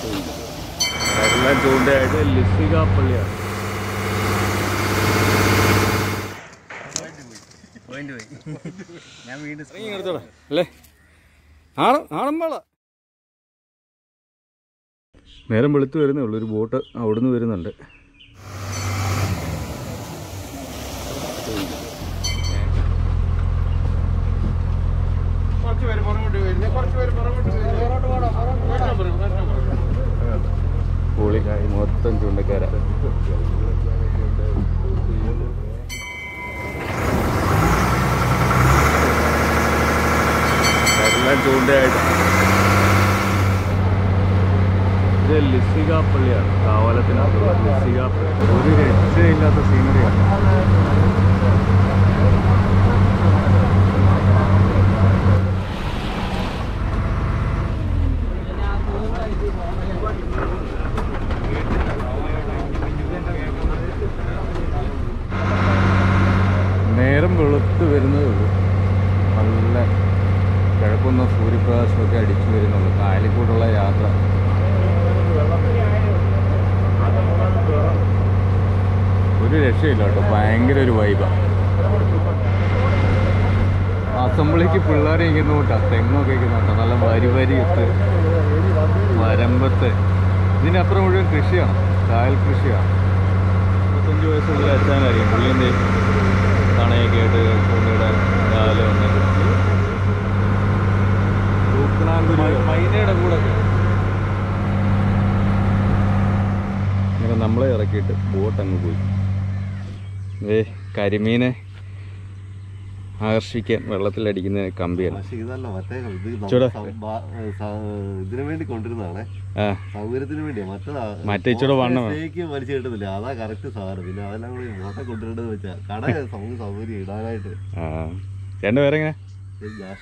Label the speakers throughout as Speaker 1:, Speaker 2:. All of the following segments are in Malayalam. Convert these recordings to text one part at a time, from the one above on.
Speaker 1: എല്ലാം ചൂണ്ടയായിട്ട് ലിസിക പള്ളിയാണ്
Speaker 2: ഞാൻ വീണ്ടും
Speaker 1: അല്ലേ ആണം ആണമ്പാള നേരം വെളുത്ത് വരുന്നേ ഉള്ളൂ ഒരു ബോട്ട് അവിടുന്ന് വരുന്നുണ്ട്
Speaker 2: കുറച്ച് പേര് പുറകോട്ട് വരുന്നത് കുറച്ച് പേര് പുറകോട്ട്
Speaker 1: പൊളി മൊത്തം ചൂണ്ടക്കാര എല്ലാം ചൂണ്ടയായിട്ട് ഇത് ലിസിക പള്ളിയാണ് കാവലത്തിനകത്തുള്ള ലിസിക പള്ളി ഒരു രക്ഷയില്ലാത്ത സീനറിയാണ് നേരം വെളുത്ത് വരുന്നതേ ഉള്ളൂ നല്ല കിഴക്കുന്ന സൂര്യപ്രകാശമൊക്കെ അടിച്ചു വരുന്നുള്ളൂ കായലിക്കൂടുള്ള യാത്ര ഒരു രക്ഷയില്ല കേട്ടോ ഭയങ്കര ഒരു വൈബാണ് അസംബ്ലിക്ക് പിള്ളേരെ ഇരിക്കുന്ന കൂട്ടാ തെങ്ങൊക്കെ ഇരിക്കുന്നുണ്ടോ നല്ല വരി വരി ഇട്ട് വരമ്പത്ത് ഇതിനപ്പുറം മുഴുവൻ കൃഷിയാണ് കായൽ കൃഷിയാണ് ഇരുപത്തഞ്ച് വയസ്സുള്ള അച്ഛനായിരിക്കും പുള്ളിൻ്റെ തണയൊക്കെ ആയിട്ട് കൊണ്ടിടാൻ രാവിലെ വന്നത് മൈനയുടെ കൂടെ ഇങ്ങനെ നമ്മളെ ഇറക്കിയിട്ട് ബോട്ട് അങ്ങ് പോയി ഏ കരിമീനെ ആകർഷിക്കാൻ വെള്ളത്തിലടിക്കുന്ന കമ്പിയാണ്
Speaker 3: പക്ഷെ ഇതല്ല മറ്റേ ഇത് നമ്മൾ
Speaker 1: ചൂടാ.
Speaker 3: സം- ബാ- ഏ, സ- ഇതിനു വേണ്ടി കൊണ്ടിരുന്നതാണേ
Speaker 1: ആ
Speaker 3: സൗകര്യത്തിന് വേണ്ടിയാ മറ്റേതാ
Speaker 1: മറ്റേ ഇച്ചിരി വണ്ണം വേണം.
Speaker 3: സ്റ്റേക്ക് വലിച്ചു കിട്ടുന്നില്ല അതാ കറക്റ്റ് സാധനം പിന്നെ അതെല്ലാം കൂടി മോട്ട കൊണ്ടുവരേണ്ടത് വെച്ചാ കട നമുക്ക് സൗകര്യം ഇടാനായിട്ട്
Speaker 1: ആ ചേട്ടൻ്റെ പേരെങ്ങനെ
Speaker 3: ശരി, ഞാൻ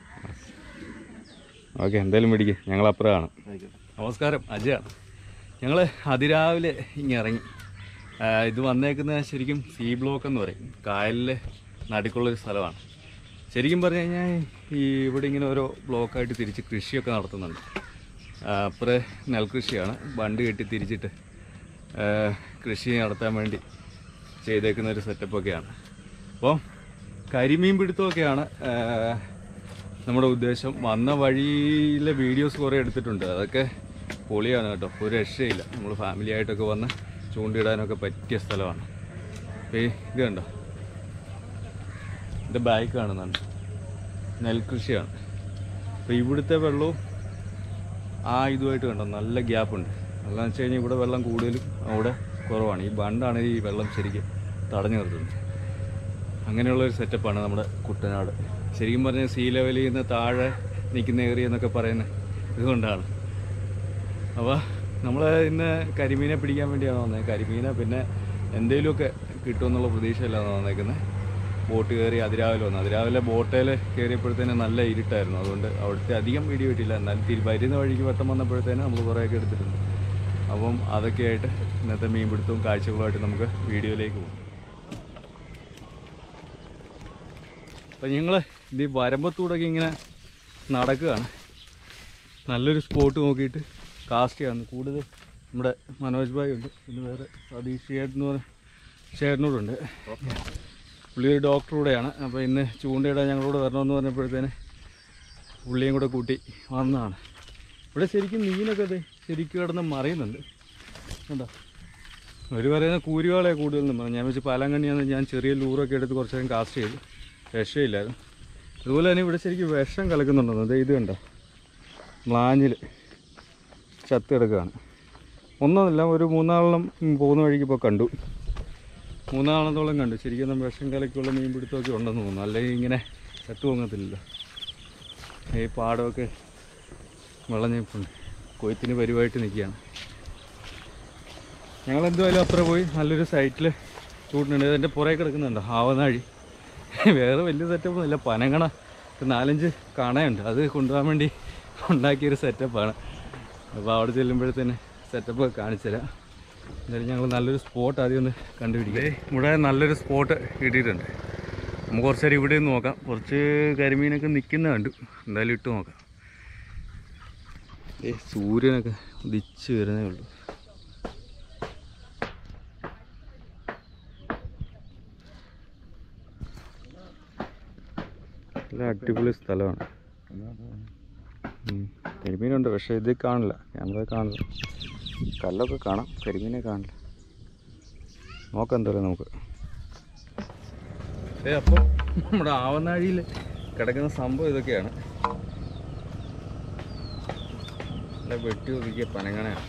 Speaker 1: ഓക്കെ എന്തായാലും പിടിക്കുക ഞങ്ങൾ അപ്പുറമാണ്
Speaker 3: ആയിക്കോട്ടെ
Speaker 1: നമസ്കാരം അജയാണ് ഞങ്ങൾ അതിരാവിലെ ഇങ്ങനെ ഇറങ്ങി ആ, ഇത് വന്നേക്കുന്നത് ശരിക്കും സീ ബ്ലോക്ക് എന്ന് പറയും കായലിൽ നടുക്കുള്ളൊരു സ്ഥലമാണ് ശരിക്കും പറഞ്ഞു കഴിഞ്ഞാൽ ഈ ഇവിടെ ഇങ്ങനെ ഓരോ ബ്ലോക്കായിട്ട് തിരിച്ച് കൃഷിയൊക്കെ നടത്തുന്നുണ്ട് ആ, അപ്പുറേ നെൽകൃഷിയാണ് ബണ്ട് കെട്ടി തിരിച്ചിട്ട് ആ, കൃഷി നടത്താൻ വേണ്ടി ചെയ്തേക്കുന്ന ഒരു സെറ്റപ്പൊക്കെയാണ് അപ്പോൾ കരിമീൻ പിടുത്തമൊക്കെയാണ് ആ, നമ്മുടെ ഉദ്ദേശം വന്ന വഴിയിലെ വീഡിയോസ് കുറേ എടുത്തിട്ടുണ്ട് അതൊക്കെ പൊളിയാണ് കേട്ടോ ഒരു രക്ഷയില്ല നമ്മൾ ഫാമിലി ആയിട്ടൊക്കെ വന്ന് ചൂണ്ടിടാനൊക്കെ പറ്റിയ സ്ഥലമാണ് അപ്പോൾ ഈ ഇത് കണ്ടോ ഇത് ബാക്ക് കാണുന്നുണ്ട് നെൽകൃഷിയാണ് അപ്പോൾ ഇവിടുത്തെ വെള്ളവും ആ ഇതുമായിട്ട് കണ്ടോ നല്ല ഗ്യാപ്പുണ്ട് അതെന്ന് വെച്ച് കഴിഞ്ഞാൽ ഇവിടെ വെള്ളം കൂടുതലും അവിടെ കുറവാണ് ഈ ബണ്ടാണ് ഈ വെള്ളം ശരിക്കും തടഞ്ഞു നിർത്തുന്നത് അങ്ങനെയുള്ളൊരു സെറ്റപ്പാണ് നമ്മുടെ കുട്ടനാട് ശരിക്കും പറഞ്ഞാൽ സീ ലെവലിൽ നിന്ന് താഴെ നിൽക്കുന്ന ഏറിയ എന്നൊക്കെ പറയുന്നത് ഇതുകൊണ്ടാണ് അപ്പോൾ നമ്മൾ ഇന്ന് കരിമീനെ പിടിക്കാൻ വേണ്ടിയാണ് വന്നത് കരിമീനെ പിന്നെ എന്തെങ്കിലുമൊക്കെ കിട്ടുമെന്നുള്ള പ്രതീക്ഷയിലാണ് വന്നേക്കുന്നത് ബോട്ട് കയറി അതിരാവിലെ വന്നു അതിരാവിലെ ബോട്ടേൽ കയറിയപ്പോഴത്തേന് നല്ല ഇരുട്ടായിരുന്നു അതുകൊണ്ട് അവിടുത്തെ അധികം വീഡിയോ കിട്ടിയില്ല എന്നാലും തിരി വരുന്ന വഴിക്ക് വട്ടം വന്നപ്പോഴത്തേന് നമ്മൾ കുറേയൊക്കെ എടുത്തിട്ടുണ്ട് അപ്പം അതൊക്കെയായിട്ട് ഇന്നത്തെ മീൻപിടുത്തവും കാഴ്ചകളുമായിട്ട് നമുക്ക് വീഡിയോയിലേക്ക് പോകും അപ്പം ഞങ്ങൾ ഇത് ഈ വരമ്പത്തൂടൊക്കെ ഇങ്ങനെ നടക്കുകയാണ് നല്ലൊരു സ്പോട്ട് നോക്കിയിട്ട് കാസ്റ്റ് ചെയ്യാന്ന് കൂടുതൽ നമ്മുടെ മനോജ് ഭായി ഉണ്ട് പിന്നെ വേറെ സതീഷ് ചേട്ടൻ എന്ന് പറഞ്ഞ ചേട്ടനോടുണ്ട് പുള്ളി ഒരു ഡോക്ടർ കൂടെയാണ് അപ്പോൾ ഇന്ന് ചൂണ്ടയിടാൻ ഞങ്ങളോട് വരണമെന്ന് പറഞ്ഞപ്പോഴത്തേന് പുള്ളിയും കൂടെ കൂട്ടി വന്നതാണ് ഇവിടെ ശരിക്കും മീനൊക്കെ അതെ ശരിക്കും കിടന്ന് മറിയുന്നുണ്ട് കണ്ടോ അവർ പറയുന്ന കൂരിവാളെ കൂടുതലെന്ന് പറഞ്ഞു ഞാൻ വെച്ച് പാലാങ്കണ്ണിയാന്ന് ഞാൻ ചെറിയ ലൂറൊക്കെ എടുത്ത് കുറച്ച് നേരം കാസ്റ്റ് ചെയ്തു രക്ഷയില്ലായിരുന്നു അതുപോലെ തന്നെ ഇവിടെ ശരിക്കും വിഷം കലക്കുന്നുണ്ടെന്ന് അതെ ഇത് കണ്ടോ മ്ലാഞ്ഞിൽ ചത്ത് കിടക്കുകയാണ് ഒന്നുമില്ല ഒരു മൂന്നാളെണ്ണം പോകുന്ന വഴിക്ക് ഇപ്പോൾ കണ്ടു മൂന്നാളത്തോളം കണ്ടു ശരിക്കും നമ്മൾ വിഷം കലക്കുള്ള മീൻ പിടുത്തമൊക്കെ ഉണ്ടെന്ന് തോന്നുന്നു അല്ലെങ്കിൽ ഇങ്ങനെ ചത്തു പൊങ്ങത്തില്ലല്ലോ ഈ പാടമൊക്കെ വെള്ളം ഞെപ്പുണ്ട് കൊയ്ത്തിന് പരിവായിട്ട് നിൽക്കുകയാണ് ഞങ്ങൾ എന്തായാലും അപ്പുറം പോയി നല്ലൊരു സൈറ്റിൽ ചൂടുന്നുണ്ട് ഇതിൻ്റെ പുറകെ കിടക്കുന്നുണ്ട് ആവനാഴി വേറെ വലിയ സെറ്റപ്പ് ഇല്ല പനങ്ങണ ഒരു നാലഞ്ച് കണയുണ്ട് അത് കൊണ്ടുപോകാൻ വേണ്ടി ഉണ്ടാക്കിയൊരു സെറ്റപ്പാണ് അപ്പോൾ അവിടെ ചെല്ലുമ്പോഴത്തേന് സെറ്റപ്പ് കാണിച്ചു തരാം എന്തായാലും ഞങ്ങൾ നല്ലൊരു സ്പോട്ട് ആദ്യം ഒന്ന് കണ്ടുപിടിക്കാം ഇവിടെ നല്ലൊരു സ്പോട്ട് കിട്ടിയിട്ടുണ്ട് നമുക്ക് കുറച്ച് നേരം ഇവിടെ നിന്ന് നോക്കാം കുറച്ച് കരിമീനൊക്കെ നിൽക്കുന്ന കണ്ടു എന്തായാലും ഇട്ട് നോക്കാം ഏ സൂര്യനൊക്കെ ഉദിച്ച് വരുന്നേ ഉള്ളൂ നല്ല അടിപൊളി സ്ഥലമാണ് ഉം. കരിമീനുണ്ട് പക്ഷേ ഇത് കാണില്ല ക്യാമറ കാണില്ല കല്ലൊക്കെ കാണാം കരിമീനെ കാണില്ല നോക്കാം എന്തായാലും നമുക്ക് ഏ അപ്പോൾ നമ്മുടെ ആവനാഴിയിൽ കിടക്കുന്ന സംഭവം ഇതൊക്കെയാണ് നല്ല വെട്ടി ഒതുക്കിയ പനങ്ങണയാണ്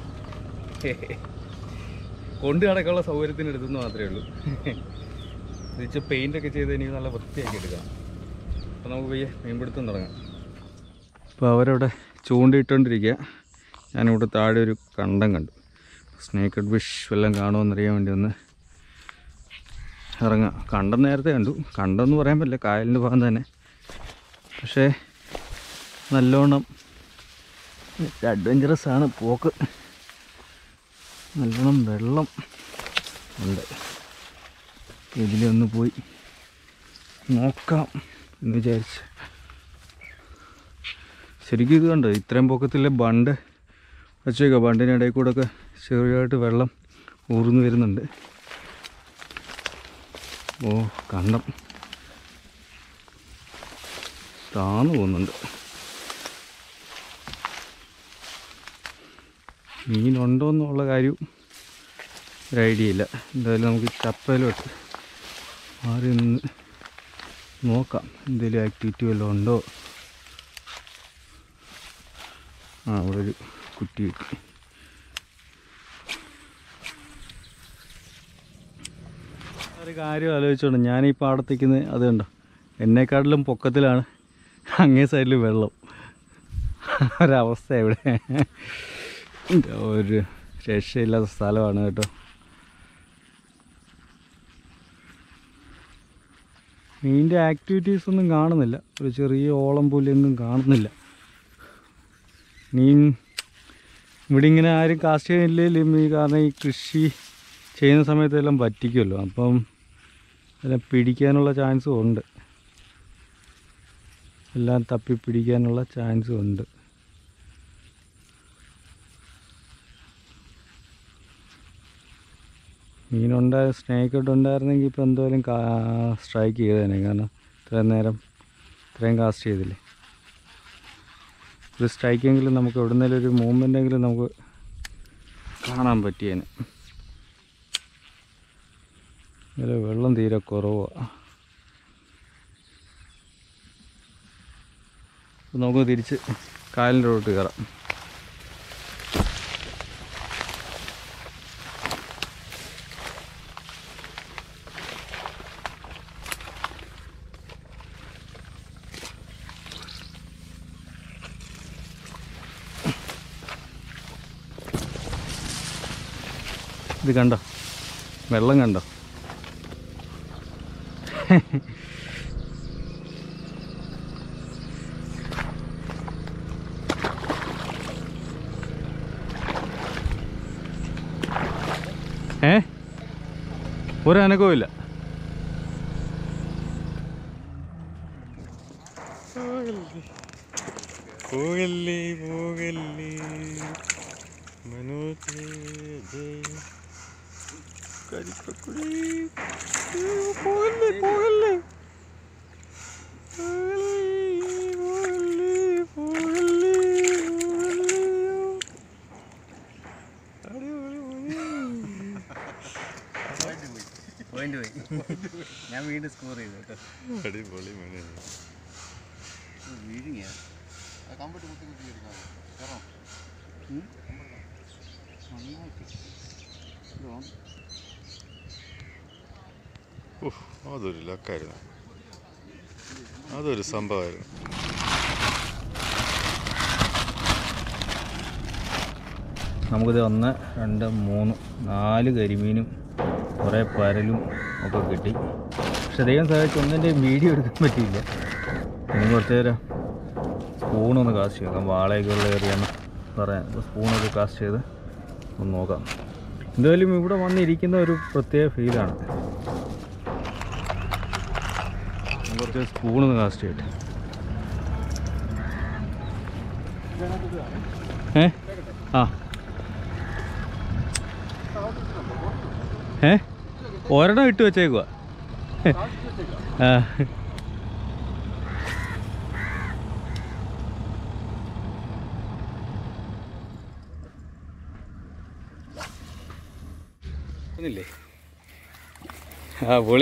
Speaker 1: കൊണ്ട് നടക്കാനുള്ള സൗകര്യത്തിന് എടുത്തെന്ന് മാത്രമേ ഉള്ളൂ തിരിച്ച് പെയിൻ്റൊക്കെ ചെയ്ത് എനിക്ക് നല്ല വൃത്തിയാക്കി എടുക്കാം അപ്പോൾ നമുക്ക് പയ്യെ മീൻപിടുത്തം തുടങ്ങാം അപ്പോൾ അവരവിടെ ചൂണ്ടിയിട്ടുകൊണ്ടിരിക്കുക ഞാനിവിടെ താഴെ ഒരു കണ്ടം കണ്ടു സ്നേക്കഡ് ഫിഷ് വല്ലതും കാണുമെന്നറിയാൻ വേണ്ടി ഒന്ന് ഇറങ്ങാം കണ്ടം നേരത്തെ കണ്ടു കണ്ടെന്ന് പറയാൻ പറ്റില്ല കായലിൻ്റെ ഭാഗം തന്നെ പക്ഷേ നല്ലോണം അഡ്വഞ്ചറസ് ആണ് പോക്ക് നല്ലോണം വെള്ളം ഉണ്ട് ഇതിലൊന്ന് പോയി നോക്കാം എന്ന് വിചാരിച്ച് ശരിക്കും ഇത് കണ്ടോ ഇത്രയും പൊക്കത്തിലെ ബണ്ട് വെച്ചേക്കാം ബണ്ടിനിടയിൽ കൂടെ ഒക്കെ ചെറിയതായിട്ട് വെള്ളം ഊർന്നു വരുന്നുണ്ട് ഓ കണ്ടം താന്നു പോകുന്നുണ്ട് മീനുണ്ടോ എന്നുള്ള കാര്യവും ഒരു ഐഡിയ ഇല്ല എന്തായാലും നമുക്ക് ചപ്പയിലോട്ട് മാറി നിന്ന് നോക്കാം എന്തെങ്കിലും ആക്ടിവിറ്റി വല്ലതും ഉണ്ടോ ആ അവിടെ ഒരു കുറ്റി കിട്ടി ഒരു കാര്യം ആലോചിച്ചോണ്ട് ഞാൻ ഈ പാടത്തേക്കുന്നത് അത് കണ്ടോ എന്നെക്കാട്ടിലും പൊക്കത്തിലാണ് അങ്ങേ സൈഡിൽ വെള്ളം ഒരവസ്ഥ ഇവിടെ ഒരു രക്ഷയില്ലാത്ത സ്ഥലമാണ് കേട്ടോ മീനിൻ്റെ ആക്ടിവിറ്റീസ് ഒന്നും കാണുന്നില്ല ഒരു ചെറിയ ഓളം പുല്ലൊന്നും കാണുന്നില്ല മീൻ ഇവിടെ ഇങ്ങനെ ആരും കാസ്റ്റ് ചെയ്യുന്നില്ലെങ്കിലും ഈ കാരണം ഈ കൃഷി ചെയ്യുന്ന സമയത്തെല്ലാം പറ്റിക്കുമല്ലോ അപ്പം എല്ലാം പിടിക്കാനുള്ള ചാൻസും ഉണ്ട് എല്ലാം തപ്പി പിടിക്കാനുള്ള ചാൻസും ഉണ്ട് മീനുണ്ടായ സ്നേക്കൊക്കെ ഉണ്ടായിരുന്നെങ്കിൽ ഇപ്പോൾ എന്തായാലും കാ സ്ട്രൈക്ക് ചെയ്തേനെ കാരണം ഇത്രയും നേരം ഇത്രയും കാസ്റ്റ് ചെയ്തില്ലേ ഒരു സ്ട്രൈക്കെങ്കിലും നമുക്ക് എവിടുന്നേലും ഒരു മൂവ്മെൻ്റെങ്കിലും നമുക്ക് കാണാൻ പറ്റിയേനെ ഇതിൽ വെള്ളം തീരെ കുറവാണ് നമുക്ക് തിരിച്ച് കായലിൻ്റെ റോട്ട് കയറാം ഇത് കണ്ടോ വെള്ളം കണ്ടോ ഏ ഒരു അനക്കവും ഇല്ല
Speaker 2: പോകല്ലേ പോകല്ലേ മനോജ് കരിപ്പക്കുടി പോകല്ലേ പോകല്ലേ
Speaker 1: പോയിന്റ് പോയി ഞാൻ വീണ്ടും സ്കോർ ചെയ്തു കേട്ടോ
Speaker 2: അടിപൊളി മണി
Speaker 1: വീഴുകയാ
Speaker 2: അതൊരു ലക്കായിരുന്നു അതൊരു സംഭവമായിരുന്നു
Speaker 1: നമുക്കിത് ഒന്ന് രണ്ട് മൂന്ന് നാല് കരിമീനും കുറേ പരലും ഒക്കെ കിട്ടി പക്ഷെ ദൈവം സഹായിച്ച് ഒന്നിൻ്റെ വീഡിയോ എടുക്കാൻ പറ്റിയില്ല ഇനി കുറച്ച് നേരം സ്പൂണൊന്ന് കാസ്റ്റ് ചെയ്യാം വാളയൊക്കെയുള്ള ഏറിയാന്ന് പറയാം അപ്പോൾ സ്പൂണൊക്കെ കാസ്റ്റ് ചെയ്ത് ഒന്ന് നോക്കാം എന്തായാലും ഇവിടെ വന്നിരിക്കുന്ന ഒരു പ്രത്യേക ഫീലാണ് കുറച്ച് സ്പൂണൊന്ന് കാസ്റ്റ് ചെയ്യട്ടെ ഏ ആ ഏ ഒരെണ്ണം ഇട്ട് വെച്ചേക്കുക ആ ഒന്നില്ലേ ആ പൊളി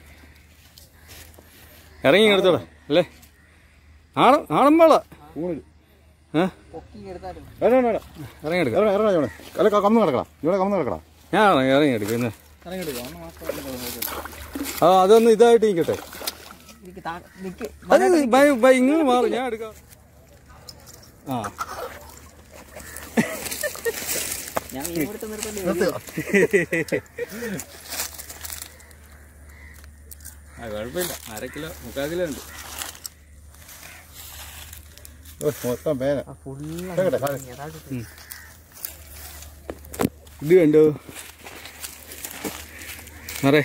Speaker 1: ഇറങ്ങി എടുത്തോടാ അല്ലേ ആണം ആണം വേള ഏ ഇറങ്ങി എടുക്കാം
Speaker 2: കമ്മന്ന് കിടക്കടാ ഇവിടെ കമ്മന്ന് കിടക്കടാ
Speaker 1: ഞാൻ ഇറങ്ങി ഇറങ്ങി എടുക്കും ഇന്ന് ആ അതൊന്ന് ഇതായിട്ട് നിൽക്കട്ടെ അത് ബൈ ബൈ ഇങ്ങനെ മാറും ഞാൻ എടുക്കാം ആ ആ കുഴപ്പമില്ല അര കിലോ മുക്കാൽ കിലോ ഉണ്ട്
Speaker 2: മൊത്തം പേന
Speaker 1: ഇത് കണ്ടോ അറേ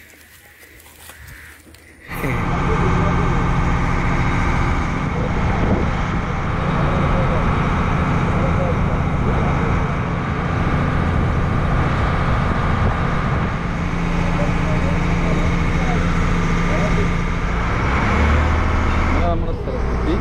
Speaker 1: നമ്മുടെ സ്ഥലത്തെത്തി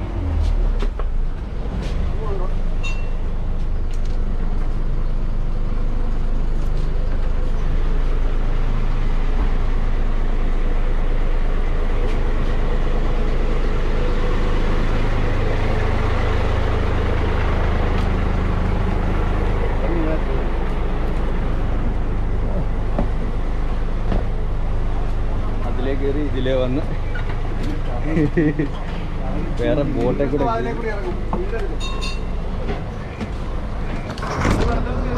Speaker 1: അതിലേ കയറി ഇതിലേ വന്ന് വേറെ ബോട്ടെ കൂടെ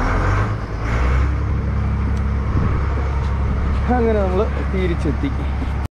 Speaker 1: അങ്ങനെ നമ്മൾ തിരിച്ചെത്തി